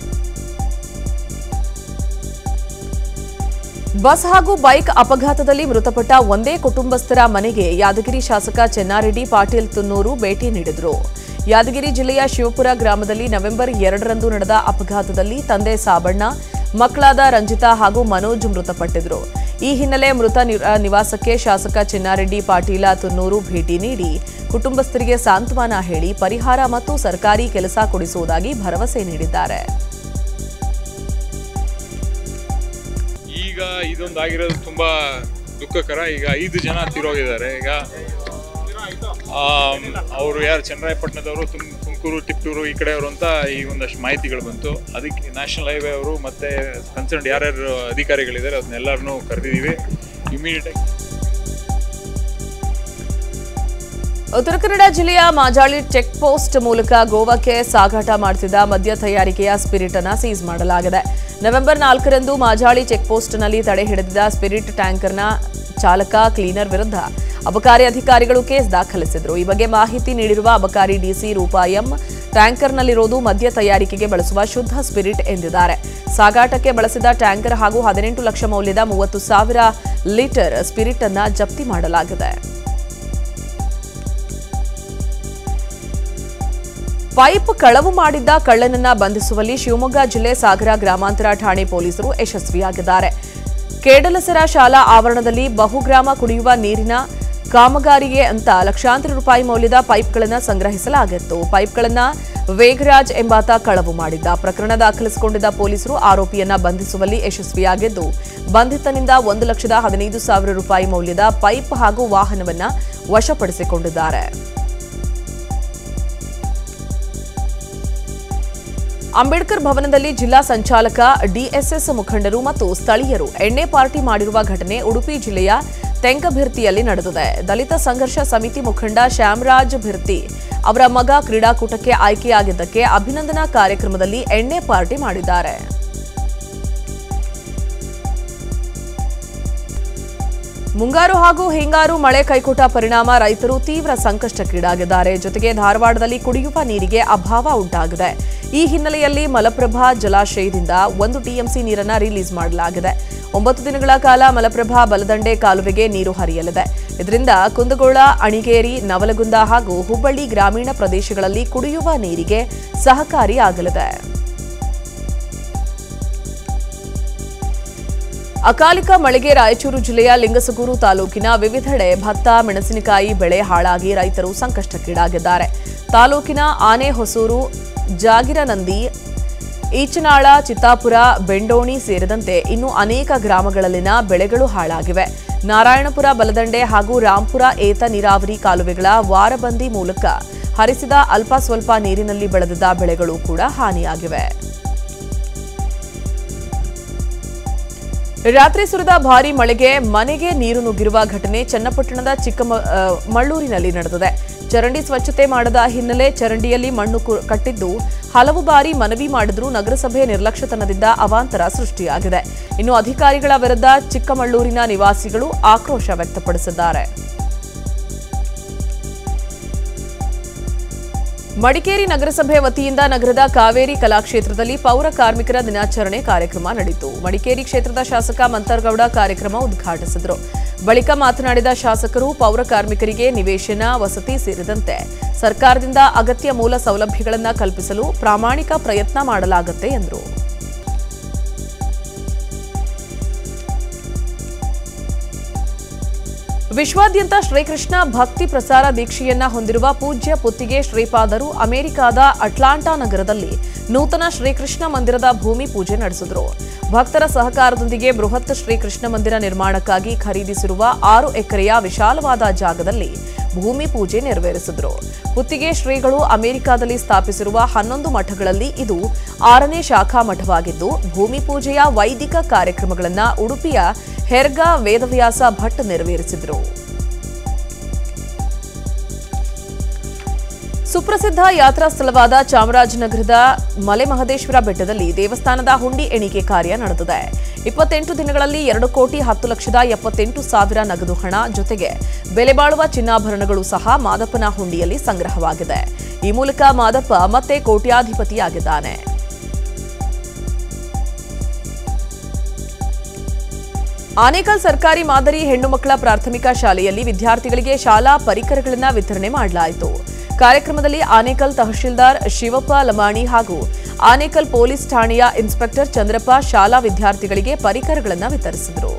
[SPEAKER 1] ಬಸ್ ಹಾಗೂ ಬೈಕ್ ಅಪಘಾತದಲ್ಲಿ ಮೃತಪಟ್ಟ ಒಂದೇ ಕುಟುಂಬಸ್ಥರ ಮನೆಗೆ ಯಾದಗಿರಿ ಶಾಸಕ ಚೆನ್ನಾರೆಡ್ಡಿ ಪಾಟೀಲ್ ತುನ್ನೂರು ಭೇಟಿ ನೀಡಿದರು ಯಾದಗಿರಿ ಜಿಲ್ಲೆಯ ಶಿವಪುರ ಗ್ರಾಮದಲ್ಲಿ ನವೆಂಬರ್ ಎರಡರಂದು ನಡೆದ ಅಪಘಾತದಲ್ಲಿ ತಂದೆ ಸಾಬಣ್ಣ ಮಕ್ಕಳಾದ ರಂಜಿತಾ ಹಾಗೂ ಮನೋಜ್ ಮೃತಪಟ್ಟಿದ್ರು ಈ ಹಿನ್ನೆಲೆ ಮೃತ ನಿ- ನಿವಾಸಕ್ಕೆ ಶಾಸಕ ಚಿನ್ನಾರೆಡ್ಡಿ ಪಾಟೀಲ ತುನ್ನೂರು ಭೇಟಿ ನೀಡಿ ಕುಟುಂಬಸ್ಥರಿಗೆ ಸಾಂತ್ವನ ಹೇಳಿ ಪರಿಹಾರ ಮತ್ತು ಸರ್ಕಾರಿ ಕೆಲಸ ಕೊಡಿಸುವುದಾಗಿ ಭರವಸೆ ನೀಡಿದ್ದಾರೆ
[SPEAKER 4] ಈಗ ಇದೊಂದು ಆಗಿರೋದು ತುಂಬಾ ದುಃಖಕರ ಈಗ ಐದು ಜನ ತೀರೋಗಿದ್ದಾರೆ ಈಗ ಅವರು ಯಾರು ಚನ್ನರಾಯಪಟ್ಟಣದವರು ತುಮ್ ತುಮಕೂರು ತಿಪ್ಟೂರು ಈ ಕಡೆಯವರು ಅಂತ ಈ ಒಂದಷ್ಟು ಮಾಹಿತಿಗಳು ಬಂತು ಅದಕ್ಕೆ ನ್ಯಾಷನಲ್ ಹೈವೇ ಅವರು ಮತ್ತೆ ಕನ್ಸರ್ನ್ ಯಾರ್ಯಾರು ಅಧಿಕಾರಿಗಳಿದ್ದಾರೆ ಅದನ್ನೆಲ್ಲರನ್ನೂ ಕರೆದಿದ್ದೀವಿ ಇಮಿಡಿಯೇಟಾಗಿ
[SPEAKER 1] ಉತ್ತರ ಕನ್ನಡ ಜಿಲ್ಲೆಯ ಮಾಜಾಳಿ ಚೆಕ್ ಪೋಸ್ಟ್ ಮೂಲಕ ಗೋವಾಕ್ಕೆ ಸಾಗಾಟ ಮಾಡುತ್ತಿದ್ದ ಮದ್ಯ ತಯಾರಿಕೆಯ ಸ್ಪಿರಿಟ್ ಅನ್ನ ಸೀಸ್ ಮಾಡಲಾಗಿದೆ ನವೆಂಬರ್ ನಾಲ್ಕರಂದು ಮಾಜಾಳಿ ಚೆಕ್ ಪೋಸ್ಟ್ನಲ್ಲಿ ತಡೆ ಹಿಡಿದಿದ್ದ ಸ್ಪಿರಿಟ್ ಟ್ಯಾಂಕರ್ನ ಚಾಲಕ ಕ್ಲೀನರ್ ವಿರುದ್ಧ ಅಬಕಾರಿ ಅಧಿಕಾರಿಗಳು ಕೇಸ್ ದಾಖಲಿಸಿದ್ರು ಈ ಬಗ್ಗೆ ಮಾಹಿತಿ ನೀಡಿರುವ ಅಬಕಾರಿ ಡಿಸಿ ರೂಪಾ ಎಂ ಟ್ಯಾಂಕರ್ನಲ್ಲಿರೋದು ಮದ್ಯ ತಯಾರಿಕೆಗೆ ಬಳಸುವ ಶುದ್ಧ ಸ್ಪಿರಿಟ್ ಎಂದಿದ್ದಾರೆ ಸಾಗಾಟಕ್ಕೆ ಬಳಸಿದ ಟ್ಯಾಂಕರ್ ಹಾಗೂ ಹದಿನೆಂಟು ಲಕ್ಷ ಮೌಲ್ಯದ ಮೂವತ್ತು ಸಾವಿರ ಲೀಟರ್ ಸ್ಪಿರಿಟ್ ಅನ್ನ ಜಪ್ತಿ ಮಾಡಲಾಗಿದೆ ಪೈಪ್ ಕಳವು ಮಾಡಿದ್ದ ಕಳ್ಳನನ್ನ ಬಂಧಿಸುವಲ್ಲಿ ಶಿವಮೊಗ್ಗ ಜಿಲ್ಲೆ ಸಾಗರ ಗ್ರಾಮಾಂತರ ಠಾಣೆ ಪೊಲೀಸರು ಯಶಸ್ವಿಯಾಗಿದ್ದಾರೆ ಕೇಡಲಸರ ಶಾಲಾ ಆವರಣದಲ್ಲಿ ಬಹುಗ್ರಾಮ ಕುಡಿಯುವ ನೀರಿನ ಕಾಮಗಾರಿಗೆ ಅಂತ ಲಕ್ಷಾಂತರ ರೂಪಾಯಿ ಮೌಲ್ಯದ ಪೈಪ್ಗಳನ್ನು ಸಂಗ್ರಹಿಸಲಾಗಿತ್ತು ಪೈಪ್ಗಳನ್ನ ವೇಗರಾಜ್ ಎಂಬಾತ ಕಳವು ಮಾಡಿದ್ದ ಪ್ರಕರಣ ದಾಖಲಿಸಿಕೊಂಡಿದ್ದ ಪೊಲೀಸರು ಆರೋಪಿಯನ್ನ ಬಂಧಿಸುವಲ್ಲಿ ಯಶಸ್ವಿಯಾಗಿದ್ದು ಬಂಧಿತನಿಂದ ಒಂದು ಲಕ್ಷದ ಹದಿನೈದು ಸಾವಿರ ರೂಪಾಯಿ ಮೌಲ್ಯದ ಪೈಪ್ ಹಾಗೂ ವಾಹನವನ್ನ ವಶಪಡಿಸಿಕೊಂಡಿದ್ದಾರೆ ಅಂಬೇಡ್ಕರ್ ಭವನದಲ್ಲಿ ಜಿಲ್ಲಾ ಸಂಚಾಲಕ ಡಿಎಸ್ಎಸ್ ಮುಖಂಡರು ಮತ್ತು ಸ್ಥಳೀಯರು ಎಣ್ಣೆ ಪಾರ್ಟಿ ಮಾಡಿರುವ ಘಟನೆ ಉಡುಪಿ ಜಿಲ್ಲೆಯ ತೆಂಕಭಿರ್ತಿಯಲ್ಲಿ ನಡೆದಿದೆ ದಲಿತ ಸಂಘರ್ಷ ಸಮಿತಿ ಮುಖಂಡ ಶ್ಯಾಮರಾಜ್ ಭಿರ್ತಿ ಅವರ ಮಗ ಕ್ರೀಡಾಕೂಟಕ್ಕೆ ಆಯ್ಕೆಯಾಗಿದ್ದಕ್ಕೆ ಅಭಿನಂದನಾ ಕಾರ್ಯಕ್ರಮದಲ್ಲಿ ಎಣ್ಣೆ ಪಾರ್ಟಿ ಮಾಡಿದ್ದಾರೆ ಮುಂಗಾರು ಹಾಗೂ ಹಿಂಗಾರು ಮಳೆ ಕೈಕೊಟ್ಟ ಪರಿಣಾಮ ರೈತರು ತೀವ್ರ ಸಂಕಷ್ಟಕ್ಕೀಡಾಗಿದ್ದಾರೆ ಜೊತೆಗೆ ಧಾರವಾಡದಲ್ಲಿ ಕುಡಿಯುವ ನೀರಿಗೆ ಅಭಾವ ಉಂಟಾಗಿದೆ ಈ ಹಿನ್ನೆಲೆಯಲ್ಲಿ ಮಲಪ್ರಭಾ ಜಲಾಶಯದಿಂದ ಒಂದು ಟಿಎಂಸಿ ನೀರನ್ನ ರಿಲೀಸ್ ಮಾಡಲಾಗಿದೆ ಒಂಬತ್ತು ದಿನಗಳ ಕಾಲ ಮಲಪ್ರಭಾ ಬಲದಂಡೆ ಕಾಲುವೆಗೆ ನೀರು ಹರಿಯಲಿದೆ ಇದರಿಂದ ಕುಂದಗೋಳ ಅಣಿಗೇರಿ ನವಲಗುಂದ ಹಾಗೂ ಹುಬ್ಬಳ್ಳಿ ಗ್ರಾಮೀಣ ಪ್ರದೇಶಗಳಲ್ಲಿ ಕುಡಿಯುವ ನೀರಿಗೆ ಸಹಕಾರಿಯಾಗಲಿದೆ ಅಕಾಲಿಕ ಮಳೆಗೆ ರಾಯಚೂರು ಜಿಲ್ಲೆಯ ಲಿಂಗಸಗೂರು ತಾಲೂಕಿನ ವಿವಿಧೆಡೆ ಭತ್ತ ಮೆಣಸಿನಕಾಯಿ ಬೆಳೆ ಹಾಳಾಗಿ ರೈತರು ಸಂಕಷ್ಟಕ್ಕೀಡಾಗಿದ್ದಾರೆ ತಾಲೂಕಿನ ಆನೆ ಹೊಸೂರು ಜಾಗಿರನಂದಿ ಈಚನಾಳ ಚಿತ್ತಾಪುರ ಬೆಂಡೋಣಿ ಸೇರಿದಂತೆ ಇನ್ನು ಅನೇಕ ಗ್ರಾಮಗಳಲ್ಲಿನ ಬೆಳೆಗಳು ಹಾಳಾಗಿವೆ ನಾರಾಯಣಪುರ ಬಲದಂಡೆ ಹಾಗೂ ರಾಂಪುರ ಏತ ನೀರಾವರಿ ಕಾಲುವೆಗಳ ವಾರಬಂದಿ ಮೂಲಕ ಹರಿಸಿದ ಅಲ್ಪ ಸ್ವಲ್ಪ ನೀರಿನಲ್ಲಿ ಬೆಳೆದಿದ್ದ ಬೆಳೆಗಳು ಕೂಡ ಹಾನಿಯಾಗಿವೆ ರಾತ್ರಿ ಸುರಿದ ಭಾರೀ ಮಳೆಗೆ ಮನೆಗೆ ನೀರು ನುಗ್ಗಿರುವ ಘಟನೆ ಚನ್ನಪಟ್ಟಣದ ಚಿಕ್ಕಮ ಆ, ಮಳ್ಳೂರಿನಲ್ಲಿ ನಡೆದಿದೆ ಚರಂಡಿ ಸ್ವಚ್ಛತೆ ಮಾಡದ ಹಿನ್ನೆಲೆ ಚರಂಡಿಯಲ್ಲಿ ಮಣ್ಣು ಕು- ಕಟ್ಟಿದ್ದು ಹಲವು ಬಾರಿ ಮನವಿ ಮಾಡಿದ್ರೂ ನಗರಸಭೆ ನಿರ್ಲಕ್ಷ್ಯತನದಿಂದ ಅವಾಂತರ ಸೃಷ್ಟಿಯಾಗಿದೆ ಇನ್ನು ಅಧಿಕಾರಿಗಳ ವಿರುದ್ಧ ಚಿಕ್ಕಮಳ್ಳೂರಿನ ನಿವಾಸಿಗಳು ಆಕ್ರೋಶ ವ್ಯಕ್ತಪಡಿಸಿದ್ದಾರೆ ಮಡಿಕೇರಿ ನಗರಸಭೆ ವತಿಯಿಂದ ನಗರದ ಕಾವೇರಿ ಕಲಾಕ್ಷೇತ್ರದಲ್ಲಿ ಪೌರ ಕಾರ್ಮಿಕರ ದಿನಾಚರಣೆ ಕಾರ್ಯಕ್ರಮ ನಡೆಯಿತು ಮಡಿಕೇರಿ ಕ್ಷೇತ್ರದ ಶಾಸಕ ಮಂತರ್ಗೌಡ ಕಾರ್ಯಕ್ರಮ ಉದ್ಘಾಟಿಸಿದರು ಬಳಿಕ ಮಾತನಾಡಿದ ಶಾಸಕರು ಪೌರ ಕಾರ್ಮಿಕರಿಗೆ ನಿವೇಶನ ವಸತಿ ಸೇರಿದಂತೆ ಸರ್ಕಾರದಿಂದ ಅಗತ್ಯ ಮೂಲ ಸೌಲಭ್ಯಗಳನ್ನು ಕಲ್ಪಿಸಲು ಪ್ರಾಮಾಣಿಕ ಪ್ರಯತ್ನ ಮಾಡಲಾಗುತ್ತೆ ಎಂದರು ವಿಶ್ವಾದ್ಯಂತ ಶ್ರೀಕೃಷ್ಣ ಭಕ್ತಿ ಪ್ರಸಾರ ದೀಕ್ಷೆಯನ್ನ ಹೊಂದಿರುವ ಪೂಜ್ಯ ಪುತ್ತಿಗೆ ಶ್ರೀಪಾದರು ಅಮೆರಿಕಾದ ಅಟ್ಲಾಂಟಾ ನಗರದಲ್ಲಿ ನೂತನ ಶ್ರೀಕೃಷ್ಣ ಮಂದಿರದ ಭೂಮಿ ಪೂಜೆ ನಡೆಸಿದರು ಭಕ್ತರ ಸಹಕಾರದೊಂದಿಗೆ ಬೃಹತ್ ಶ್ರೀಕೃಷ್ಣ ಮಂದಿರ ನಿರ್ಮಾಣಕ್ಕಾಗಿ ಖರೀದಿಸಿರುವ ಆರು ಎಕರೆಯ ವಿಶಾಲವಾದ ಜಾಗದಲ್ಲಿ ಭೂಮಿ ಪೂಜೆ ನೆರವೇರಿಸಿದರು ಪುತ್ತಿಗೆ ಶ್ರೀಗಳು ಅಮೆರಿಕಾದಲ್ಲಿ ಸ್ಥಾಪಿಸಿರುವ ಹನ್ನೊಂದು ಮಠಗಳಲ್ಲಿ ಇದು ಆರನೇ ಶಾಖಾ ಮಠವಾಗಿದ್ದು ಭೂಮಿ ಪೂಜೆಯ ವೈದಿಕ ಕಾರ್ಯಕ್ರಮಗಳನ್ನು ಉಡುಪಿಯ ಹೆರ್ಗಾ ವೇದವ್ಯಾಸ ಭಟ್ ನೆರವೇರಿಸಿದರು ಸುಪ್ರಸಿದ್ಧ ಯಾತ್ರಾ ಸ್ಥಳವಾದ ಚಾಮರಾಜನಗರದ ಮಲೆಮಹದೇಶ್ವರ ಬೆಟ್ಟದಲ್ಲಿ ದೇವಸ್ಥಾನದ ಹುಂಡಿ ಎಣಿಕೆ ಕಾರ್ಯ ನಡೆದಿದೆ ಇಪ್ಪತ್ತೆಂಟು ದಿನಗಳಲ್ಲಿ ಎರಡು ಕೋಟಿ ಹತ್ತು ಲಕ್ಷದ ಎಪ್ಪತ್ತೆಂಟು ಸಾವಿರ ನಗದು ಹಣ ಜೊತೆಗೆ ಬೆಲೆ ಬಾಳುವ ಚಿನ್ನಾಭರಣಗಳು ಸಹ ಮಾದಪ್ಪನ ಹುಂಡಿಯಲ್ಲಿ ಸಂಗ್ರಹವಾಗಿದೆ ಈ ಮೂಲಕ ಮಾದಪ್ಪ ಮತ್ತೆ ಕೋಟ್ಯಾಧಿಪತಿಯಾಗಿದ್ದಾನೆ ಆನೇಕಲ್ ಸರ್ಕಾರಿ ಮಾದರಿ ಹೆಣ್ಣು ಮಕ್ಕಳ ಪ್ರಾಥಮಿಕ ಶಾಲೆಯಲ್ಲಿ ವಿದ್ಯಾರ್ಥಿಗಳಿಗೆ ಶಾಲಾ ಪರಿಕರಗಳನ್ನು ವಿತರಣೆ ಮಾಡಲಾಯಿತು ಕಾರ್ಯಕ್ರಮದಲ್ಲಿ ಆನೇಕಲ್ ತಹಶೀಲ್ದಾರ್ ಶಿವಪ್ಪ ಲಮಾಣಿ ಹಾಗೂ ಆನೇಕಲ್ ಪೊಲೀಸ್ ಠಾಣೆಯ ಇನ್ಸ್ಪೆಕ್ಟರ್ ಚಂದ್ರಪ್ಪ ಶಾಲಾ ವಿದ್ಯಾರ್ಥಿಗಳಿಗೆ ಪರಿಕರಗಳನ್ನು ವಿತರಿಸಿದರು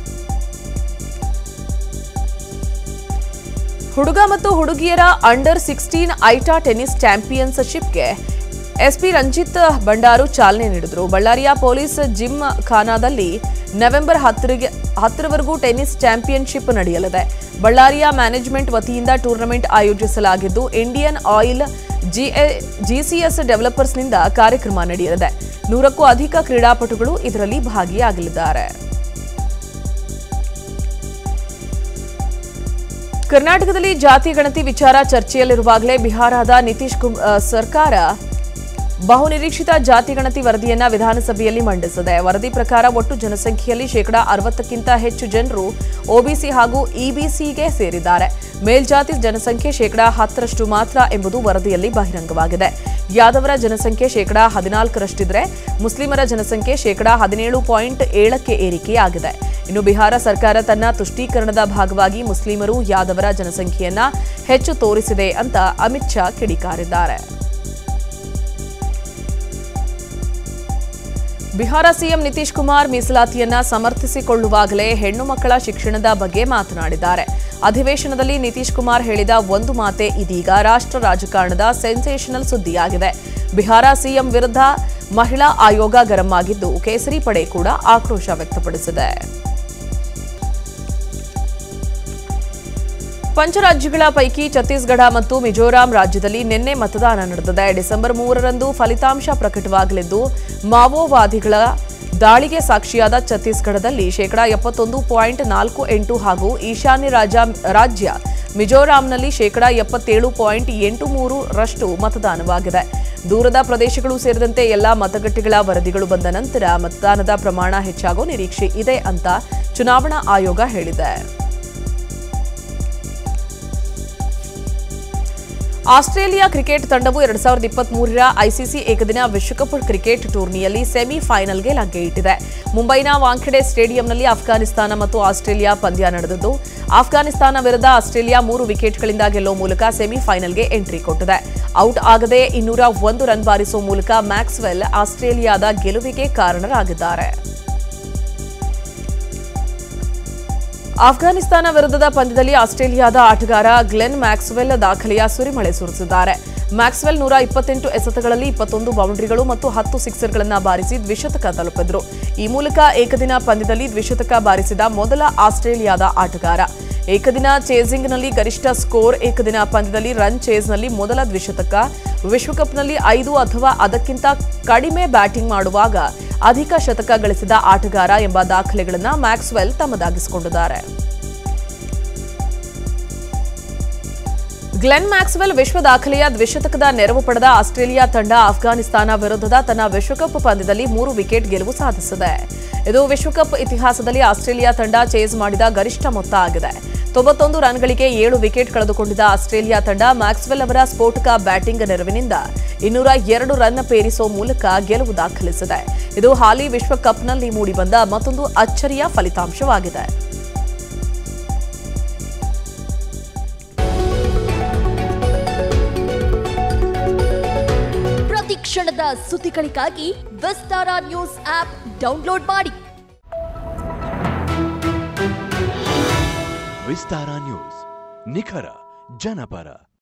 [SPEAKER 1] ಹುಡುಗ ಮತ್ತು ಹುಡುಗಿಯರ ಅಂಡರ್ ಸಿಕ್ಸ್ಟೀನ್ ಐಟಾ ಟೆನ್ನಿಸ್ ಚಾಂಪಿಯನ್ಸ್ಶಿಪ್ಗೆ ಎಸ್ಪಿ ರಂಜಿತ್ ಬಂಡಾರು ಚಾಲನೆ ನೀಡಿದರು ಬಳ್ಳಾರಿಯ ಪೊಲೀಸ್ ಜಿಮ್ ಖಾನಾದಲ್ಲಿ ನವೆಂಬರ್ ಹತ್ತರಿಗೆ ಹತ್ತರವರೆಗೂ ಟೆನ್ನಿಸ್ ಚಾಂಪಿಯನ್ಶಿಪ್ ನಡೆಯಲಿದೆ ಬಳ್ಳಾರಿಯ ಮ್ಯಾನೇಜ್ಮೆಂಟ್ ವತಿಯಿಂದ ಟೂರ್ನಮೆಂಟ್ ಆಯೋಜಿಸಲಾಗಿದ್ದು ಇಂಡಿಯನ್ ಆಯಿಲ್ ಜಿಸಿಎಸ್ ಡೆವಲಪರ್ಸ್ನಿಂದ ಕಾರ್ಯಕ್ರಮ ನಡೆಯಲಿದೆ ನೂರಕ್ಕೂ ಅಧಿಕ ಕ್ರೀಡಾಪಟುಗಳು ಇದರಲ್ಲಿ ಭಾಗಿಯಾಗಲಿದ್ದಾರೆ ಕರ್ನಾಟಕದಲ್ಲಿ ಜಾತಿ ಗಣತಿ ವಿಚಾರ ಚರ್ಚೆಯಲ್ಲಿರುವಾಗಲೇ ಬಿಹಾರದ ನಿತೀಶ್ ಕುಮ್ ಆ, ಸರ್ಕಾರ ಬಹುನಿರೀಕ್ಷಿತ ಜಾತಿ ಗಣತಿ ವರದಿಯನ್ನ ವಿಧಾನಸಭೆಯಲ್ಲಿ ಮಂಡಿಸಿದೆ ವರದಿ ಪ್ರಕಾರ ಒಟ್ಟು ಜನಸಂಖ್ಯೆಯಲ್ಲಿ ಶೇಕಡಾ ಅರವತ್ತಕ್ಕಿಂತ ಹೆಚ್ಚು ಜನರು ಒಬಿಸಿ ಹಾಗೂ ಇಬಿಸಿಗೆ ಸೇರಿದ್ದಾರೆ ಮೇಲ್ಜಾತಿ ಜನಸಂಖ್ಯೆ ಶೇಕಡಾ ಹತ್ತರಷ್ಟು ಮಾತ್ರ ಎಂಬುದು ವರದಿಯಲ್ಲಿ ಬಹಿರಂಗವಾಗಿದೆ ಯಾದವರ ಜನಸಂಖ್ಯೆ ಶೇಕಡಾ ಹದಿನಾಲ್ಕರಷ್ಟಿದ್ರೆ ಮುಸ್ಲಿಮರ ಜನಸಂಖ್ಯೆ ಶೇಕಡಾ ಹದಿನೇಳು ಪಾಯಿಂಟ್ ಏಳಕ್ಕೆ ಏರಿಕೆಯಾಗಿದೆ ಇನ್ನು ಬಿಹಾರ ಸರ್ಕಾರ ತನ್ನ ತುಷ್ಟೀಕರಣದ ಭಾಗವಾಗಿ ಮುಸ್ಲಿಮರು ಯಾದವರ ಜನಸಂಖ್ಯೆಯನ್ನ ಹೆಚ್ಚು ತೋರಿಸಿದೆ ಅಂತ ಅಮಿತ್ ಶಾ ಕಿಡಿಕಾರಿದ್ದಾರೆ ಬಿಹಾರ ಸಿಎಂ ನಿತೀಶ್ ಕುಮಾರ್ ಮೀಸಲಾತಿಯನ್ನ ಸಮರ್ಥಿಸಿಕೊಳ್ಳುವಾಗಲೇ ಹೆಣ್ಣು ಮಕ್ಕಳ ಶಿಕ್ಷಣದ ಬಗ್ಗೆ ಮಾತನಾಡಿದ್ದಾರೆ ಅಧಿವೇಶನದಲ್ಲಿ ನಿತೀಶ್ ಕುಮಾರ್ ಹೇಳಿದ ಒಂದು ಮಾತೆ ಇದೀಗ ರಾಷ್ಟ್ರ ರಾಜಕಾರಣದ ಸೆನ್ಸೇಷನಲ್ ಸುದ್ದಿಯಾಗಿದೆ ಬಿಹಾರ ಸಿಎಂ ವಿರುದ್ಧ ಮಹಿಳಾ ಆಯೋಗ ಗರಂ ಆಗಿದ್ದು ಕೇಸರಿ ಪಡೆ ಕೂಡ ಆಕ್ರೋಶ ವ್ಯಕ್ತಪಡಿಸಿದೆ ಪಂಚರಾಜ್ಯಗಳ ಪೈಕಿ ಛತ್ತೀಸ್ಗಢ ಮತ್ತು ಮಿಜೋರಾಂ ರಾಜ್ಯದಲ್ಲಿ ನಿನ್ನೆ ಮತದಾನ ನಡೆದಿದೆ ಡಿಸೆಂಬರ್ ಮೂರರಂದು ಫಲಿತಾಂಶ ಪ್ರಕಟವಾಗಲಿದ್ದು ಮಾವೋವಾದಿಗಳ ದಾಳಿಗೆ ಸಾಕ್ಷಿಯಾದ ಛತ್ತೀಸ್ಗಢದಲ್ಲಿ ಶೇಕಡಾ ಎಪ್ಪತ್ತೊಂದು ಪಾಯಿಂಟ್ ನಾಲ್ಕು ಎಂಟು ಹಾಗೂ ಈಶಾನ್ಯ ರಾಜ ರಾಜ್ಯ ಮಿಜೋರಾಂನಲ್ಲಿ ಶೇಕಡಾ ಎಪ್ಪತ್ತೇಳು ಪಾಯಿಂಟ್ ಎಂಟು ಮೂರು ರಷ್ಟು ಮತದಾನವಾಗಿದೆ ದೂರದ ಪ್ರದೇಶಗಳು ಸೇರಿದಂತೆ ಎಲ್ಲಾ ಮತಗಟ್ಟೆಗಳ ವರದಿಗಳು ಬಂದ ನಂತರ ಮತದಾನದ ಪ್ರಮಾಣ ಹೆಚ್ಚಾಗೋ ನಿರೀಕ್ಷೆ ಇದೆ ಅಂತ ಚುನಾವಣಾ ಆಯೋಗ ಹೇಳಿದೆ ಆಸ್ಟ್ರೇಲಿಯಾ ಕ್ರಿಕೆಟ್ ತಂಡವು ಎರಡ್ ಸಾವಿರದ ಇಪ್ಪತ್ಮೂರರ ಐಸಿಸಿ ಏಕದಿನ ವಿಶ್ವಕಪ್ ಕ್ರಿಕೆಟ್ ಟೂರ್ನಿಯಲ್ಲಿ ಸೆಮಿಫೈನಲ್ಗೆ ಲಗ್ಗೆ ಇಟ್ಟಿದೆ ಮುಂಬೈನ ವಾಂಖೆಡೆ ಸ್ಟೇಡಿಯಂನಲ್ಲಿ ಅಫ್ಘಾನಿಸ್ತಾನ ಮತ್ತು ಆಸ್ಟ್ರೇಲಿಯಾ ಪಂದ್ಯ ನಡೆದಿದ್ದು ಅಫ್ಘಾನಿಸ್ತಾನ ವಿರುದ್ಧ ಆಸ್ಟ್ರೇಲಿಯಾ ಮೂರು ವಿಕೆಟ್ಗಳಿಂದ ಗೆಲ್ಲುವ ಮೂಲಕ ಸೆಮಿಫೈನಲ್ಗೆ ಎಂಟ್ರಿ ಕೊಟ್ಟಿದೆ ಔಟ್ ಆಗದೆ ಇನ್ನೂರ ಒಂದು ರನ್ ಬಾರಿಸುವ ಮೂಲಕ ಮ್ಯಾಕ್ಸ್ವೆಲ್ ಆಸ್ಟ್ರೇಲಿಯಾದ ಗೆಲುವಿಗೆ ಕಾರಣರಾಗಿದ್ದಾರೆ ಆಫ್ಘಾನಿಸ್ತಾನ ವಿರುದ್ಧದ ಪಂದ್ಯದಲ್ಲಿ ಆಸ್ಟ್ರೇಲಿಯಾದ ಆಟಗಾರ ಗ್ಲೆನ್ ಮ್ಯಾಕ್ಸ್ವೆಲ್ ದಾಖಲೆಯ ಸುರಿಮಳೆ ಸುರಿಸಿದ್ದಾರೆ ಮ್ಯಾಕ್ಸ್ವೆಲ್ ನೂರ ಇಪ್ಪತ್ತೆಂಟು ಎಸೆತಗಳಲ್ಲಿ ಇಪ್ಪತ್ತೊಂದು ಬೌಂಡ್ರಿಗಳು ಮತ್ತು ಹತ್ತು ಸಿಕ್ಸರ್ಗಳನ್ನು ಬಾರಿಸಿ ದ್ವಿಶತಕ ತಲುಪಿದ್ರು ಈ ಮೂಲಕ ಏಕದಿನ ಪಂದ್ಯದಲ್ಲಿ ದ್ವಿಶತಕ ಬಾರಿಸಿದ ಮೊದಲ ಆಸ್ಟ್ರೇಲಿಯಾದ ಆಟಗಾರ ಏಕದಿನ ಚೇಸಿಂಗ್ನಲ್ಲಿ ಗರಿಷ್ಠ ಸ್ಕೋರ್ ಏಕದಿನ ಪಂದ್ಯದಲ್ಲಿ ರನ್ ಚೇಸ್ನಲ್ಲಿ ಮೊದಲ ದ್ವಿಶತಕ ವಿಶ್ವಕಪ್ನಲ್ಲಿ ಐದು ಅಥವಾ ಅದಕ್ಕಿಂತ ಕಡಿಮೆ ಬ್ಯಾಟಿಂಗ್ ಮಾಡುವಾಗ ಅಧಿಕ ಶತಕ ಗಳಿಸಿದ ಆಟಗಾರ ಎಂಬ ದಾಖಲೆಗಳನ್ನು ಮ್ಯಾಕ್ಸ್ವೆಲ್ ತಮ್ಮದಾಗಿಸಿಕೊಂಡಿದ್ದಾರೆ ಗ್ಲೆನ್ ಮ್ಯಾಕ್ಸ್ವೆಲ್ ವಿಶ್ವ ದಾಖಲೆಯ ದ್ವಿಶತಕದ ನೆರವು ಪಡೆದ ಆಸ್ಟ್ರೇಲಿಯಾ ತಂಡ ಅಫ್ಘಾನಿಸ್ತಾನ ವಿರುದ್ಧದ ತನ್ನ ವಿಶ್ವಕಪ್ ಪಂದ್ಯದಲ್ಲಿ ಮೂರು ವಿಕೆಟ್ ಗೆಲುವು ಸಾಧಿಸಿದೆ ಇದು ವಿಶ್ವಕಪ್ ಇತಿಹಾಸದಲ್ಲಿ ಆಸ್ಟ್ರೇಲಿಯಾ ತಂಡ ಚೇಸ್ ಮಾಡಿದ ಗರಿಷ್ಠ ಮೊತ್ತ ಆಗಿದೆ ತೊಂಬತ್ತೊಂದು ರನ್ಗಳಿಗೆ ಏಳು ವಿಕೆಟ್ ಕಳೆದುಕೊಂಡಿದ್ದ ಆಸ್ಟ್ರೇಲಿಯಾ ತಂಡ ಮ್ಯಾಕ್ಸ್ವೆಲ್ ಅವರ ಸ್ಫೋಟಕ ಬ್ಯಾಟಿಂಗ್ ನೆರವಿನಿಂದ ಇನ್ನೂರ ಎರಡು ರನ್ ಪೇರಿಸುವ ಮೂಲಕ ಗೆಲುವು ದಾಖಲಿಸಿದೆ ಇದು ಹಾಲಿ ವಿಶ್ವಕಪ್ನಲ್ಲಿ ಮೂಡಿಬಂದ ಮತ್ತೊಂದು ಅಚ್ಚರಿಯ ಫಲಿತಾಂಶವಾಗಿದೆ
[SPEAKER 5] ಪ್ರತಿ ಕ್ಷಣದ ಸುದ್ದಿಗಳಿಗಾಗಿ ವಿಸ್ತಾರ ನ್ಯೂಸ್ ಆಪ್ ಡೌನ್ಲೋಡ್ ಮಾಡಿ
[SPEAKER 6] ವಿಸ್ತಾರ ನ್ಯೂಸ್ ನಿಖರ ಜನಪರ